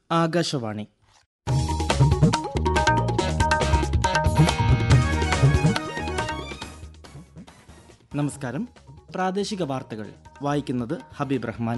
ആകാശവാണി നമസ്കാരം പ്രാദേശിക വാർത്തകൾ വായിക്കുന്നത് ഹബീബ് റഹ്മാൻ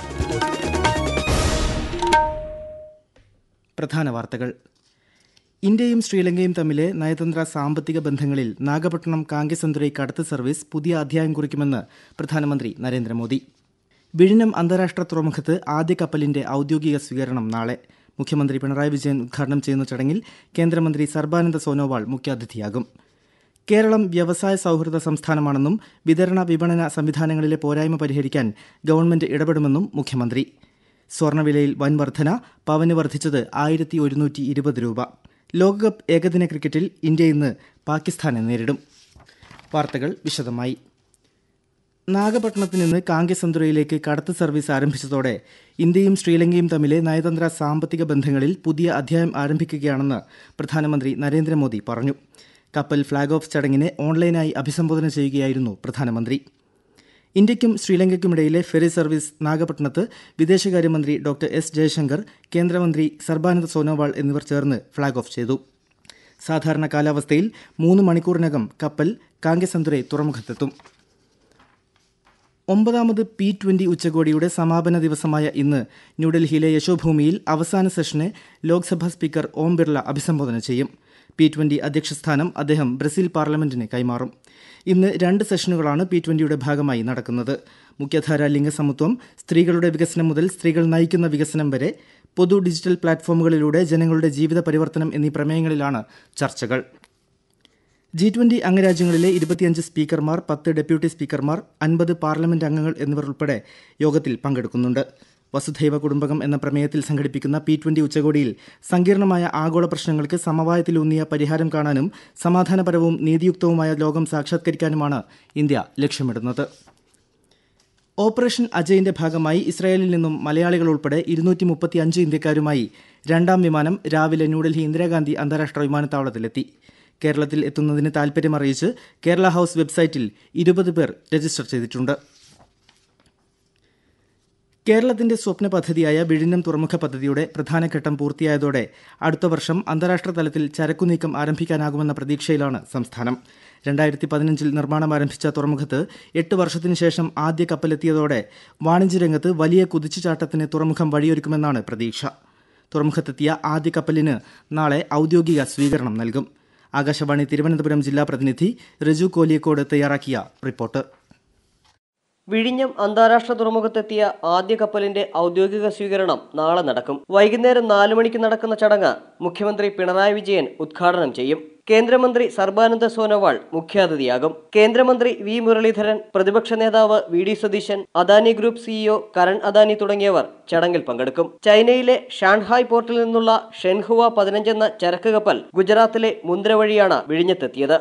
പ്രധാന വാർത്തകൾ ഇന്ത്യയും ശ്രീലങ്കയും തമ്മിലെ നയതന്ത്ര സാമ്പത്തിക ബന്ധങ്ങളിൽ നാഗപട്ടണം കാങ്കസന്തുരൈ കടത്ത് സർവീസ് പുതിയ അധ്യായം കുറിക്കുമെന്ന് പ്രധാനമന്ത്രി നരേന്ദ്രമോദി വിഴിഞ്ഞം അന്താരാഷ്ട്ര തുറമുഖത്ത് ആദ്യ കപ്പലിന്റെ ഔദ്യോഗിക സ്വീകരണം നാളെ മുഖ്യമന്ത്രി പിണറായി വിജയൻ ഉദ്ഘാടനം ചെയ്യുന്ന ചടങ്ങിൽ കേന്ദ്രമന്ത്രി സർബാനന്ദ സോനോവാൾ മുഖ്യാതിഥിയാകും കേരളം വ്യവസായ സൗഹൃദ സംസ്ഥാനമാണെന്നും വിതരണ വിപണന സംവിധാനങ്ങളിലെ പോരായ്മ പരിഹരിക്കാൻ ഗവൺമെന്റ് ഇടപെടുമെന്നും മുഖ്യമന്ത്രി സ്വർണ്ണവിലയിൽ വൻ വർധന പവന് വർദ്ധിച്ചത് ആയിരത്തി ഒരുന്നൂറ്റി ഇരുപത് രൂപ ലോകകപ്പ് ഏകദിന ക്രിക്കറ്റിൽ ഇന്ത്യ ഇന്ന് പാകിസ്ഥാനെ നേരിടും വാർത്തകൾ വിശദമായി നാഗപട്ടണത്ത് നിന്ന് കാങ്കസന്തുരയിലേക്ക് കടത്ത് സർവീസ് ആരംഭിച്ചതോടെ ഇന്ത്യയും ശ്രീലങ്കയും തമ്മിലെ നയതന്ത്ര സാമ്പത്തിക ബന്ധങ്ങളിൽ പുതിയ അധ്യായം ആരംഭിക്കുകയാണെന്ന് പ്രധാനമന്ത്രി നരേന്ദ്രമോദി പറഞ്ഞു കപ്പൽ ഫ്ളാഗ് ഓഫ് ചടങ്ങിനെ ഓൺലൈനായി അഭിസംബോധന ചെയ്യുകയായിരുന്നു പ്രധാനമന്ത്രി ഇന്ത്യയ്ക്കും ശ്രീലങ്കയ്ക്കുമിടയിലെ ഫെറി സർവീസ് നാഗപട്ടണത്ത് വിദേശകാര്യമന്ത്രി ഡോക്ടർ എസ് ജയശങ്കർ കേന്ദ്രമന്ത്രി സർബാനന്ദ സോനോവാൾ എന്നിവർ ചേർന്ന് ഫ്ളാഗ് ഓഫ് ചെയ്തു സാധാരണ കാലാവസ്ഥയിൽ മൂന്ന് മണിക്കൂറിനകം കപ്പൽ കാങ്കസന്തുരെ തുറമുഖത്തെത്തും ഒമ്പതാമത് പി ട്വന്റി ഉച്ചകോടിയുടെ സമാപന ദിവസമായ ഇന്ന് ന്യൂഡൽഹിയിലെ യശോഭൂമിയിൽ അവസാന സെഷനെ ലോക്സഭാ സ്പീക്കർ ഓം ബിർള അഭിസംബോധന ചെയ്യും പി ട്വന്റി അധ്യക്ഷസ്ഥാനം അദ്ദേഹം ബ്രസീൽ പാർലമെന്റിന് കൈമാറും ഇന്ന് രണ്ട് സെഷനുകളാണ് പി ട്വന്റിയുടെ ഭാഗമായി നടക്കുന്നത് മുഖ്യധാര ലിംഗസമത്വം സ്ത്രീകളുടെ വികസനം മുതൽ സ്ത്രീകൾ നയിക്കുന്ന വികസനം വരെ പൊതു ഡിജിറ്റൽ പ്ലാറ്റ്ഫോമുകളിലൂടെ ജനങ്ങളുടെ ജീവിത പരിവർത്തനം എന്നീ പ്രമേയങ്ങളിലാണ് ചർച്ചകൾ ജി ട്വന്റി അംഗരാജ്യങ്ങളിലെ ഇരുപത്തിയഞ്ച് സ്പീക്കർമാർ പത്ത് ഡെപ്യൂട്ടി സ്പീക്കർമാർ അൻപത് പാർലമെന്റ് അംഗങ്ങൾ എന്നിവർ ഉൾപ്പെടെ യോഗത്തിൽ പങ്കെടുക്കുന്നുണ്ട് വസുധൈവ കുടുംബകം എന്ന പ്രമേയത്തിൽ സംഘടിപ്പിക്കുന്ന പി ട്വന്റി ഉച്ചകോടിയിൽ സങ്കീർണമായ ആഗോള പ്രശ്നങ്ങൾക്ക് സമവായത്തിലൂന്നിയ പരിഹാരം കാണാനും സമാധാനപരവും നീതിയുക്തവുമായ ലോകം സാക്ഷാത്കരിക്കാനുമാണ് ഇന്ത്യ ലക്ഷ്യമിടുന്നത് ഓപ്പറേഷൻ അജയിന്റെ ഭാഗമായി ഇസ്രായേലിൽ നിന്നും മലയാളികൾ ഉൾപ്പെടെ ഇരുന്നൂറ്റി മുപ്പത്തി അഞ്ച് ഇന്ത്യക്കാരുമായി രണ്ടാം വിമാനം രാവിലെ ന്യൂഡൽഹി ഇന്ദിരാഗാന്ധി അന്താരാഷ്ട്ര വിമാനത്താവളത്തിലെത്തി കേരളത്തിൽ എത്തുന്നതിന് താൽപര്യമറിയിച്ച് കേരള ഹൌസ് വെബ്സൈറ്റിൽ ഇരുപത് പേർ രജിസ്റ്റർ ചെയ്തിട്ടുണ്ട് കേരളത്തിന്റെ സ്വപ്ന പദ്ധതിയായ വിഴിഞ്ഞം തുറമുഖ പദ്ധതിയുടെ പ്രധാന ഘട്ടം പൂർത്തിയായതോടെ അടുത്ത വർഷം അന്താരാഷ്ട്ര തലത്തിൽ ചരക്കുനീക്കം ആരംഭിക്കാനാകുമെന്ന പ്രതീക്ഷയിലാണ് സംസ്ഥാനം രണ്ടായിരത്തി പതിനഞ്ചിൽ നിർമ്മാണം ആരംഭിച്ച തുറമുഖത്ത് എട്ട് വർഷത്തിനു ശേഷം ആദ്യ കപ്പലെത്തിയതോടെ വാണിജ്യരംഗത്ത് വലിയ കുതിച്ചുചാട്ടത്തിന് തുറമുഖം വഴിയൊരുക്കുമെന്നാണ് പ്രതീക്ഷ തുറമുഖത്തെത്തിയ ആദ്യ കപ്പലിന് നാളെ ഔദ്യോഗിക സ്വീകരണം നൽകും ആകാശവാണി തിരുവനന്തപുരം ജില്ലാ പ്രതിനിധി റിജു കോലിയക്കോട് തയ്യാറാക്കിയ റിപ്പോർട്ട് വിഴിഞ്ഞം അന്താരാഷ്ട്ര തുറമുഖത്തെത്തിയ ആദ്യ കപ്പലിന്റെ ഔദ്യോഗിക സ്വീകരണം നാളെ നടക്കും വൈകുന്നേരം നാലു മണിക്ക് നടക്കുന്ന ചടങ്ങ് മുഖ്യമന്ത്രി പിണറായി വിജയൻ ഉദ്ഘാടനം ചെയ്യും കേന്ദ്രമന്ത്രി സർബാനന്ദ സോനോവാൾ മുഖ്യാതിഥിയാകും കേന്ദ്രമന്ത്രി വി മുരളീധരൻ പ്രതിപക്ഷ നേതാവ് V D Satheesan Adani group CEO Karan Adani തുടങ്ങിയവർ ചടങ്ങിൽ പങ്കെടുക്കും ചൈനയിലെ ഷാൻഹായ് പോർട്ടിൽ നിന്നുള്ള ഷെൻഹുവ പതിനഞ്ചെന്ന ചരക്ക് കപ്പൽ ഗുജറാത്തിലെ മുന്ദ്ര വഴിയാണ് വിഴിഞ്ഞത്തെത്തിയത്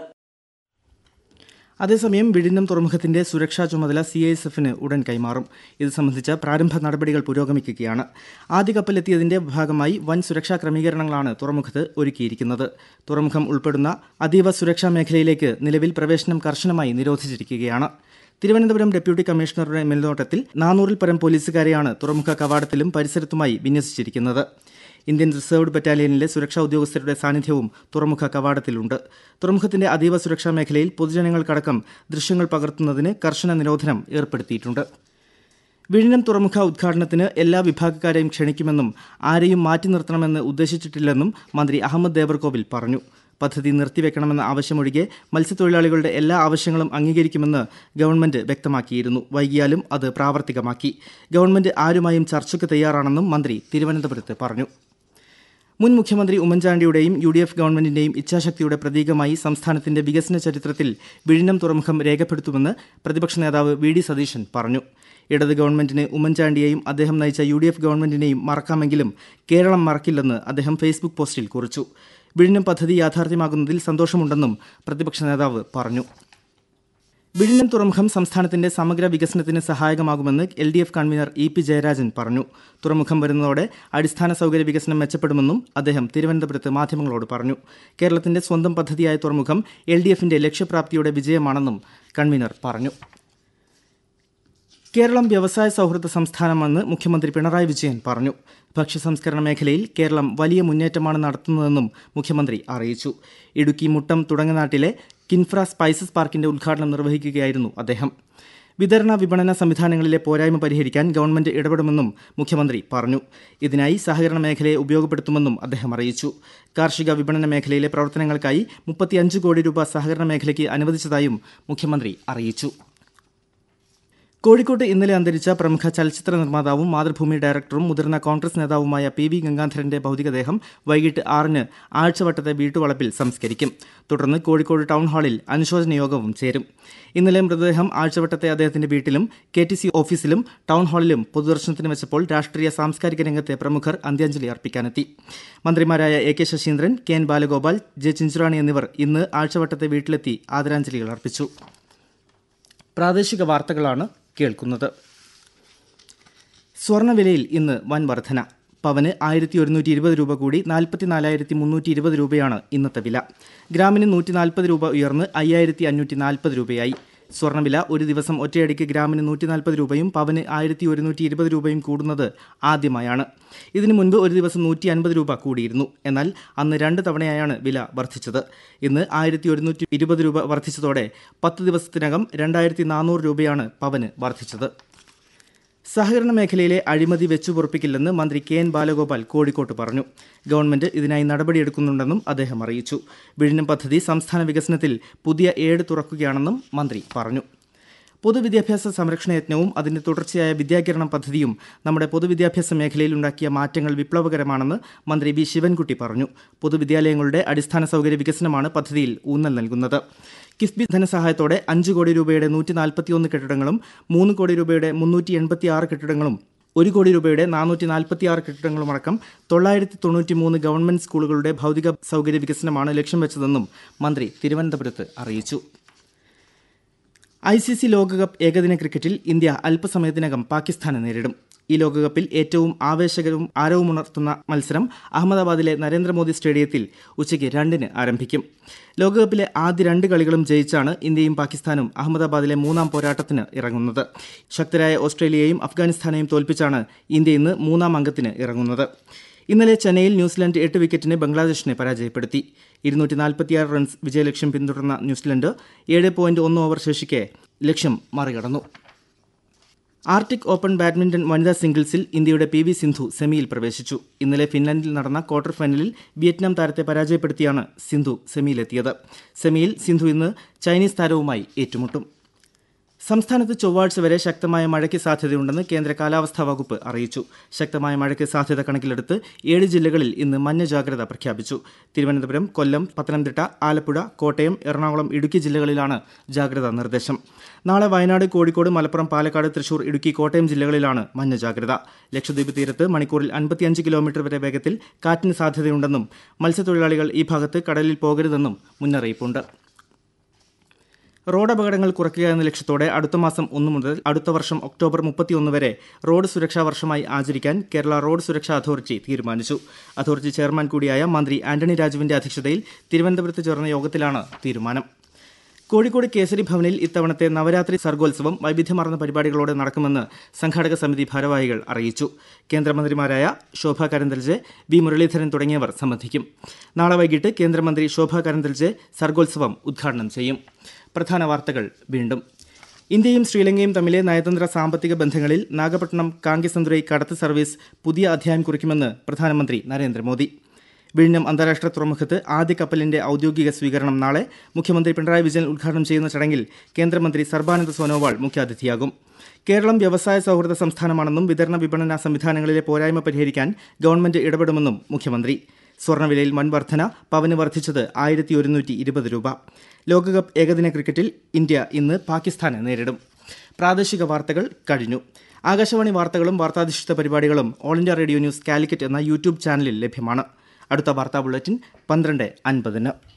അതേസമയം വിഴിഞ്ഞം തുറമുഖത്തിന്റെ സുരക്ഷാ ചുമതല സി ഐ എസ് എഫിന് ഉടൻ കൈമാറും ഇത് സംബന്ധിച്ച പ്രാരംഭ നടപടികൾ പുരോഗമിക്കുകയാണ് ആദ്യ കപ്പലെത്തിയതിന്റെ ഭാഗമായി വൻ സുരക്ഷാ ക്രമീകരണങ്ങളാണ് തുറമുഖത്ത് ഒരുക്കിയിരിക്കുന്നത് തുറമുഖം ഉൾപ്പെടുന്ന അതീവ സുരക്ഷാ മേഖലയിലേക്ക് നിലവിൽ പ്രവേശനം കർശനമായി നിരോധിച്ചിരിക്കുകയാണ് തിരുവനന്തപുരം ഡെപ്യൂട്ടി കമ്മീഷണറുടെ മേൽനോട്ടത്തിൽ നാനൂറിൽ പരം പോലീസുകാരെയാണ് തുറമുഖ കവാടത്തിലും പരിസരത്തുമായി വിന്യസിച്ചിരിക്കുന്നത് ഇന്ത്യൻ റിസർവ്ഡ് ബറ്റാലിയനിലെ സുരക്ഷാ ഉദ്യോഗസ്ഥരുടെ സാന്നിധ്യവും തുറമുഖ കവാടത്തിലുണ്ട് തുറമുഖത്തിന്റെ അതീവ സുരക്ഷാ മേഖലയിൽ പൊതുജനങ്ങൾക്കടക്കം ദൃശ്യങ്ങൾ പകർത്തുന്നതിന് കർശന നിരോധനം ഏർപ്പെടുത്തിയിട്ടുണ്ട് വിഴിഞ്ഞം തുറമുഖ ഉദ്ഘാടനത്തിന് എല്ലാ വിഭാഗക്കാരെയും ക്ഷണിക്കുമെന്നും ആരെയും മാറ്റി നിർത്തണമെന്ന് ഉദ്ദേശിച്ചിട്ടില്ലെന്നും മന്ത്രി അഹമ്മദ് ദേവർകോവിൽ പറഞ്ഞു പദ്ധതി നിർത്തിവെക്കണമെന്ന ആവശ്യമൊഴികെ മത്സ്യത്തൊഴിലാളികളുടെ എല്ലാ ആവശ്യങ്ങളും അംഗീകരിക്കുമെന്ന് ഗവൺമെന്റ് വ്യക്തമാക്കിയിരുന്നു വൈകിയാലും അത് പ്രാവർത്തികമാക്കി ഗവൺമെന്റ് ആരുമായും ചർച്ചയ്ക്ക് തയ്യാറാണെന്നും മന്ത്രി തിരുവനന്തപുരത്ത് പറഞ്ഞു മുൻ മുഖ്യമന്ത്രി ഉമ്മൻചാണ്ടിയുടെയും യു ഡി എഫ് ഗവൺമെന്റിന്റെയും ഇച്ഛാശക്തിയുടെ പ്രതീകമായി സംസ്ഥാനത്തിന്റെ വികസന ചരിത്രത്തിൽ വിഴിഞ്ഞം തുറമുഖം രേഖപ്പെടുത്തുമെന്ന് പ്രതിപക്ഷ നേതാവ് വി ഡി സതീശൻ പറഞ്ഞു ഇടത് ഗവൺമെന്റിന് ഉമ്മൻചാണ്ടിയെയും അദ്ദേഹം നയിച്ച യു ഡി എഫ് ഗവൺമെന്റിനെയും മറക്കാമെങ്കിലും കേരളം മറക്കില്ലെന്ന് അദ്ദേഹം ഫേസ്ബുക്ക് പോസ്റ്റിൽ കുറിച്ചു വിഴിഞ്ഞം പദ്ധതി യാഥാർത്ഥ്യമാകുന്നതിൽ സന്തോഷമുണ്ടെന്നും പ്രതിപക്ഷ നേതാവ് പറഞ്ഞു വിഴിഞ്ഞം തുറമുഖം സംസ്ഥാനത്തിന്റെ സമഗ്ര വികസനത്തിന് സഹായകമാകുമെന്ന് L D F convener E P Jayarajan പറഞ്ഞു തുറമുഖം വരുന്നതോടെ അടിസ്ഥാന സൗകര്യ വികസനം മെച്ചപ്പെടുമെന്നും അദ്ദേഹം തിരുവനന്തപുരത്ത് മാധ്യമങ്ങളോട് പറഞ്ഞു കേരളത്തിന്റെ സ്വന്തം പദ്ധതിയായ തുറമുഖം എൽ ഡി എഫിന്റെ ലക്ഷ്യപ്രാപ്തിയുടെ വിജയമാണെന്നും കൺവീനർ പറഞ്ഞു കേരളം വ്യവസായ സൗഹൃദ സംസ്ഥാനമെന്ന് മുഖ്യമന്ത്രി പിണറായി വിജയൻ പറഞ്ഞു ഭക്ഷ്യസംസ്കരണ മേഖലയിൽ കേരളം വലിയ മുന്നേറ്റമാണ് നടത്തുന്നതെന്നും മുഖ്യമന്ത്രി അറിയിച്ചു ഇടുക്കി മുട്ടം തുടങ്ങനാട്ടിലെ കിൻഫ്ര സ്പൈസസ് പാർക്കിന്റെ ഉദ്ഘാടനം നിർവഹിക്കുകയായിരുന്നു അദ്ദേഹം വിതരണ വിപണന സംവിധാനങ്ങളിലെ പോരായ്മ പരിഹരിക്കാൻ ഗവൺമെന്റ് ഇടപെടുമെന്നും മുഖ്യമന്ത്രി പറഞ്ഞു ഇതിനായി സഹകരണ മേഖലയെ ഉപയോഗപ്പെടുത്തുമെന്നും അദ്ദേഹം അറിയിച്ചു കാർഷിക വിപണന മേഖലയിലെ പ്രവർത്തനങ്ങൾക്കായി മുപ്പത്തിയഞ്ച് കോടി രൂപ സഹകരണ മേഖലയ്ക്ക് അനുവദിച്ചതായും മുഖ്യമന്ത്രി അറിയിച്ചു കോഴിക്കോട്ട് ഇന്നലെ അന്തരിച്ച പ്രമുഖ ചലച്ചിത്ര നിർമ്മാതാവും മാതൃഭൂമി ഡയറക്ടറും മുതിർന്ന കോൺഗ്രസ് നേതാവുമായ പി വി ഗംഗാധരന്റെ ഭൗതികദേഹം വൈകിട്ട് ആറിന് ആഴ്ചവട്ടത്തെ വീട്ടുവളപ്പിൽ സംസ്കരിക്കും തുടർന്ന് കോഴിക്കോട് ടൗൺ ഹാളിൽ അനുശോചന യോഗവും ചേരും ഇന്നലെ മൃതദേഹം ആഴ്ചവട്ടത്തെ അദ്ദേഹത്തിന്റെ വീട്ടിലും കെ ടി സി ഓഫീസിലും ടൗൺ ഹാളിലും പൊതുദർശനത്തിന് വെച്ചപ്പോൾ രാഷ്ട്രീയ സാംസ്കാരിക രംഗത്തെ പ്രമുഖർ അന്ത്യാഞ്ജലി അർപ്പിക്കാനെത്തി മന്ത്രിമാരായ A K Saseendran K N Balagopal J Chinchurani എന്നിവർ ഇന്ന് ആഴ്ചവട്ടത്തെ വീട്ടിലെത്തി ആദരാഞ്ജലികൾ അർപ്പിച്ചു പ്രാദേശിക വാർത്തകളാണ് കേൾക്കുന്നത് സ്വർണ്ണവിലയിൽ ഇന്ന് വൻ വർധന പവന് ആയിരത്തി ഒരുന്നൂറ്റി ഇരുപത് രൂപ കൂടി നാൽപ്പത്തിനാലായിരത്തി മുന്നൂറ്റി ഇരുപത് രൂപയാണ് ഇന്നത്തെ വില ഗ്രാമിന് നൂറ്റി നാൽപ്പത് രൂപ ഉയർന്ന് അയ്യായിരത്തി അഞ്ഞൂറ്റി നാൽപ്പത് രൂപയായി സ്വർണ്ണവില ഒരു ദിവസം ഒറ്റയടിക്ക് ഗ്രാമിന് നൂറ്റി നാൽപ്പത് രൂപയും പവന് ആയിരത്തി ഒരുന്നൂറ്റി ഇരുപത് രൂപയും കൂടുന്നത് ആദ്യമായാണ് ഇതിനു മുൻപ് ഒരു ദിവസം നൂറ്റി അൻപത് രൂപ കൂടിയിരുന്നു എന്നാൽ അന്ന് രണ്ട് തവണയായാണ് വില വർദ്ധിച്ചത് ഇന്ന് ആയിരത്തി ഒരുന്നൂറ്റി ഇരുപത് രൂപ വർദ്ധിച്ചതോടെ പത്ത് ദിവസത്തിനകം രണ്ടായിരത്തി നാനൂറ് രൂപയാണ് പവന് വർദ്ധിച്ചത് സഹകരണ മേഖലയിലെ അഴിമതി വെച്ചുപൊറുപ്പിക്കില്ലെന്ന് മന്ത്രി കെ എൻ ബാലഗോപാൽ കോഴിക്കോട്ട് പറഞ്ഞു ഗവൺമെന്റ് ഇതിനായി നടപടിയെടുക്കുന്നുണ്ടെന്നും അദ്ദേഹം അറിയിച്ചു വിഴിഞ്ഞം പദ്ധതി സംസ്ഥാന വികസനത്തിൽ പുതിയ ഏട് തുറക്കുകയാണെന്നും മന്ത്രി പറഞ്ഞു പൊതുവിദ്യാഭ്യാസ സംരക്ഷണ യജ്ഞവും അതിന്റെ തുടർച്ചയായ വിദ്യാകിരണം പദ്ധതിയും നമ്മുടെ പൊതുവിദ്യാഭ്യാസ മേഖലയിൽ ഉണ്ടാക്കിയ മാറ്റങ്ങൾ വിപ്ലവകരമാണെന്ന് മന്ത്രി വി ശിവൻകുട്ടി പറഞ്ഞു പൊതുവിദ്യാലയങ്ങളുടെ അടിസ്ഥാന സൗകര്യ വികസനമാണ് പദ്ധതിയിൽ ഊന്നൽ നൽകുന്നത് കിഫ്ബി ധനസഹായത്തോടെ അഞ്ച് കോടി രൂപയുടെ നൂറ്റി നാൽപ്പത്തിയൊന്ന് കെട്ടിടങ്ങളും മൂന്ന് കോടി രൂപയുടെ മുന്നൂറ്റി എൺപത്തിയാറ് കെട്ടിടങ്ങളും ഒരു കോടി രൂപയുടെ നാനൂറ്റി നാൽപ്പത്തിയാറ് കെട്ടിടങ്ങളുമടക്കം തൊള്ളായിരത്തി തൊണ്ണൂറ്റി മൂന്ന് ഗവൺമെന്റ് സ്കൂളുകളുടെ ഭൗതിക സൗകര്യ വികസനമാണ് ലക്ഷ്യം വെച്ചതെന്നും മന്ത്രി തിരുവനന്തപുരത്ത് അറിയിച്ചു ഐ സി സി ലോകകപ്പ് ഏകദിന ക്രിക്കറ്റിൽ ഇന്ത്യ അല്പസമയത്തിനകം പാകിസ്ഥാനെ നേരിടും ഈ ലോകകപ്പിൽ ഏറ്റവും ആവേശകരവും ആരവമുണർത്തുന്ന മത്സരം അഹമ്മദാബാദിലെ നരേന്ദ്രമോദി സ്റ്റേഡിയത്തിൽ ഉച്ചയ്ക്ക് രണ്ടിന് ആരംഭിക്കും ലോകകപ്പിലെ ആദ്യ രണ്ട് കളികളും ജയിച്ചാണ് ഇന്ത്യയും പാകിസ്ഥാനും അഹമ്മദാബാദിലെ മൂന്നാം പോരാട്ടത്തിന് ഇറങ്ങുന്നത് ശക്തരായ ഓസ്ട്രേലിയയും അഫ്ഗാനിസ്ഥാനെയും തോൽപ്പിച്ചാണ് ഇന്ത്യ ഇന്ന് മൂന്നാം അംഗത്തിന് ഇറങ്ങുന്നത് ഇന്നലെ ചെന്നൈയിൽ ന്യൂസിലൻഡ് എട്ട് വിക്കറ്റിന് ബംഗ്ലാദേശിനെ പരാജയപ്പെടുത്തി ഇരുന്നൂറ്റി നാൽപ്പത്തിയാറ് റൺസ് വിജയലക്ഷ്യം പിന്തുടർന്ന ന്യൂസിലൻഡ് ഏഴ് പോയിന്റ് ഒന്ന് ഓവർ ശേഷിക്കെ ലക്ഷ്യം മറികടന്നു ആർട്ടിക് ഓപ്പൺ ബാഡ്മിന്റൺ വനിതാ സിംഗിൾസിൽ ഇന്ത്യയുടെ പി വി സിന്ധു സെമിയിൽ പ്രവേശിച്ചു ഇന്നലെ ഫിൻലാൻഡിൽ നടന്ന ക്വാർട്ടർ ഫൈനലിൽ വിയറ്റ്നാം താരത്തെ പരാജയപ്പെടുത്തിയാണ് സിന്ധു സെമിയിലെത്തിയത് സെമിയിൽ സിന്ധു ഇന്ന് ചൈനീസ് താരവുമായി ഏറ്റുമുട്ടും സംസ്ഥാനത്ത് ചൊവ്വാഴ്ച വരെ ശക്തമായ മഴയ്ക്ക് സാധ്യതയുണ്ടെന്ന് കേന്ദ്ര കാലാവസ്ഥാ വകുപ്പ് അറിയിച്ചു ശക്തമായ മഴയ്ക്ക് സാധ്യത കണക്കിലെടുത്ത് ഏഴ് ജില്ലകളിൽ ഇന്ന് മഞ്ഞ ജാഗ്രത പ്രഖ്യാപിച്ചു തിരുവനന്തപുരം കൊല്ലം പത്തനംതിട്ട ആലപ്പുഴ കോട്ടയം എറണാകുളം ഇടുക്കി ജില്ലകളിലാണ് ജാഗ്രതാ നിർദ്ദേശം നാളെ വയനാട് കോഴിക്കോട് മലപ്പുറം പാലക്കാട് തൃശൂർ ഇടുക്കി കോട്ടയം ജില്ലകളിലാണ് മഞ്ഞ ജാഗ്രത ലക്ഷദ്വീപ് തീരത്ത് മണിക്കൂറിൽ അൻപത്തിയഞ്ച് കിലോമീറ്റർ വരെ വേഗത്തിൽ കാറ്റിന് സാധ്യതയുണ്ടെന്നും മത്സ്യത്തൊഴിലാളികൾ ഈ ഭാഗത്ത് കടലിൽ പോകരുതെന്നും മുന്നറിയിപ്പുണ്ട് റോഡ് അപകടങ്ങൾ കുറയ്ക്കുക എന്ന ലക്ഷ്യത്തോടെ അടുത്ത മാസം ഒന്ന് മുതൽ അടുത്ത വർഷം ഒക്ടോബർ മുപ്പത്തിയൊന്ന് വരെ റോഡ് സുരക്ഷാ വർഷമായി ആചരിക്കാൻ കേരള റോഡ് സുരക്ഷാ അതോറിറ്റി തീരുമാനിച്ചു അതോറിറ്റി ചെയർമാൻ കൂടിയായ മന്ത്രി ആന്റണി രാജുവിന്റെ അധ്യക്ഷതയിൽ തിരുവനന്തപുരത്ത് ചേർന്ന യോഗത്തിലാണ് തീരുമാനം കോഴിക്കോട് കേസരി ഭവനിൽ ഇത്തവണത്തെ നവരാത്രി സർഗോത്സവം വൈവിധ്യമാർന്ന പരിപാടികളോടെ നടക്കുമെന്ന് സംഘാടക സമിതി ഭാരവാഹികൾ അറിയിച്ചു കേന്ദ്രമന്ത്രിമാരായ ശോഭ കരന്തൽജെ വി മുരളീധരൻ തുടങ്ങിയവർ സംബന്ധിക്കും നാളെ വൈകിട്ട് കേന്ദ്രമന്ത്രി ശോഭ കരന്തൽജെ സർഗോത്സവം ഉദ്ഘാടനം ചെയ്യും പ്രധാന വാർത്തകൾ വീണ്ടും ഇന്ത്യയും ശ്രീലങ്കയും തമ്മിലെ നയതന്ത്ര സാമ്പത്തിക ബന്ധങ്ങളിൽ നാഗപട്ടണം കാങ്കിസന്തുരൈ കടത്ത് സർവീസ് പുതിയ അധ്യായം കുറിക്കുമെന്ന് പ്രധാനമന്ത്രി നരേന്ദ്രമോദി വിഴിഞ്ഞം അന്താരാഷ്ട്ര തുറമുഖത്ത് ആദ്യ കപ്പലിന്റെ ഔദ്യോഗിക സ്വീകരണം നാളെ മുഖ്യമന്ത്രി പിണറായി വിജയൻ ഉദ്ഘാടനം ചെയ്യുന്ന ചടങ്ങിൽ കേന്ദ്രമന്ത്രി സർബാനന്ദ സോനോവാൾ മുഖ്യാതിഥിയാകും കേരളം വ്യവസായ സൗഹൃദ സംസ്ഥാനമാണെന്നും വിതരണ വിപണന സംവിധാനങ്ങളിലെ പോരായ്മ പരിഹരിക്കാൻ ഗവൺമെന്റ് ഇടപെടുമെന്നും മുഖ്യമന്ത്രി സ്വർണ്ണവിലയിൽ വൻ വർധന പവന് വർദ്ധിച്ചത് ആയിരത്തി ഒരുന്നൂറ്റി ഇരുപത് രൂപ ലോകകപ്പ് ഏകദിന ക്രിക്കറ്റിൽ ഇന്ത്യ ഇന്ന് പാകിസ്ഥാനെ നേരിടും പ്രാദേശിക വാർത്തകൾ കഴിഞ്ഞു ആകാശവാണി വാർത്തകളും വാർത്താധിഷ്ഠിത പരിപാടികളും all India radio news Calicut എന്ന യൂട്യൂബ് ചാനലിൽ ലഭ്യമാണ് അടുത്ത വാർത്താ ബുള്ളറ്റിൻ പന്ത്രണ്ട് അൻപതിന്